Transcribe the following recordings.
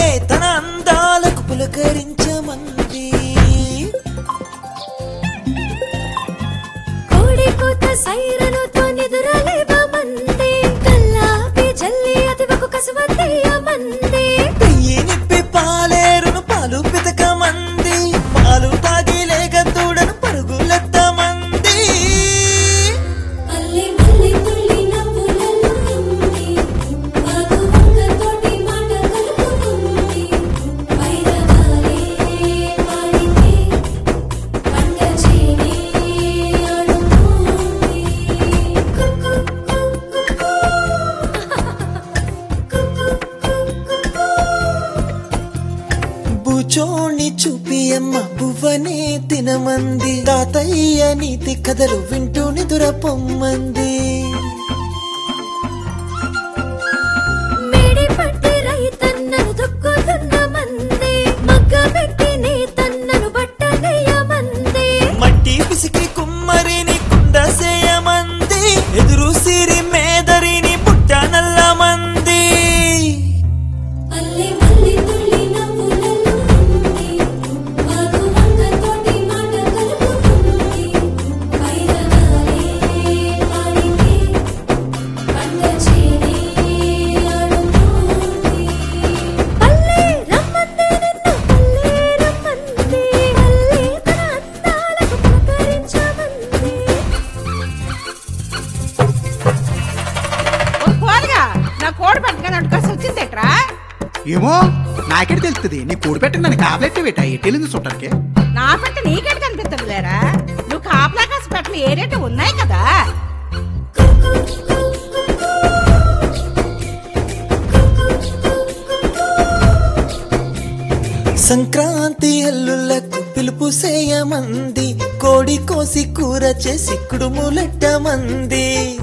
తన అందాలకు పులకరించమంది కోడి కూత సైరనుతో నిదురలేవమంది కల్లాపి జల్లి అతివకు కసువతీయమంది పెయ్యి నిప్పి పాలేరును పాలు పితకమంది పాలు తాగి లేక దూడను పరుగులెత్తమంది మల్లి మల్లి తుల్లి నవ్వులల్లుకుంది మాకు వంగతోటి మాట కలుపుకుంది వైరగాలే వాడితే పంట చేనే ఆడుతోంది కుక్కు కుక్కు బుచోణ్ణి చూపి అమ్మ బువ్వనే తినమంది తాతయ్య నీతి కథలు వింటూ నిదుర పొమ్మంది మేడి పట్టి రైతన్నను దొక్కుతున్న మంది మగ్గ పెట్టి నేతన్నను బట్టనేయమంది మట్టి పిసికి కుమ్మరిని కుండసేయమంది ఎదురు సిరి మేదరిని పుట్ట నల్లమంది మల్లి మల్లి తుల్లి నవ్వులల్లుకుంది మాకు వంగతోటి మాట కలుపుకుంది వైరగాలే వాడితే పంట చేనే ఆడుతోంది పల్లె రమ్మంది నిన్ను పల్లె రమ్మంది పల్లె తన అందాలకు పులకరించమంది ఓ కోరగా నా కోడి పట్టుకొని అటుకాసి వచ్చిందేట్రా ఏమో నాకెట్ తెలుస్తుంది నీ కూడి పెట్టిన నన్ను కాపలెట్టి పెట్టా ఎట్టెలింది చుట్టానికి నా పెట్ట నీకెట్ కనిపిస్తుంది లేరా నువ్వు కాపలా కాసి పెట్టలు ఏ రేటు ఉన్నాయి కదా సంక్రాంతి అల్లులకు పిలుపు సేయమంది కోడి కోసి కూర చేసి కుడుములెట్టమంది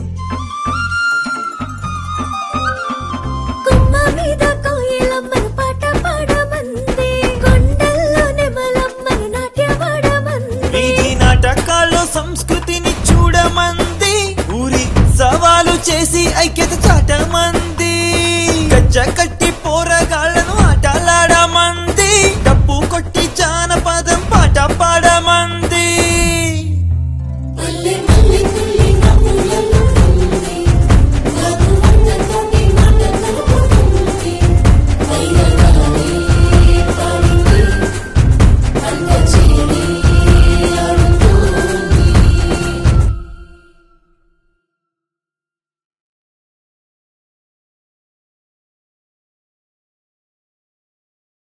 కొమ్మ మీద కోయిలమ్మను పాట పాడమంది కొండల్లో నెమలమ్మను నాట్యమాడమంది వీధి నాటకాల్లో సంస్కృతిని చూడమంది ఊరి సవాలు చేసి ఐక్యత చాటమంది గజ్జ కట్టి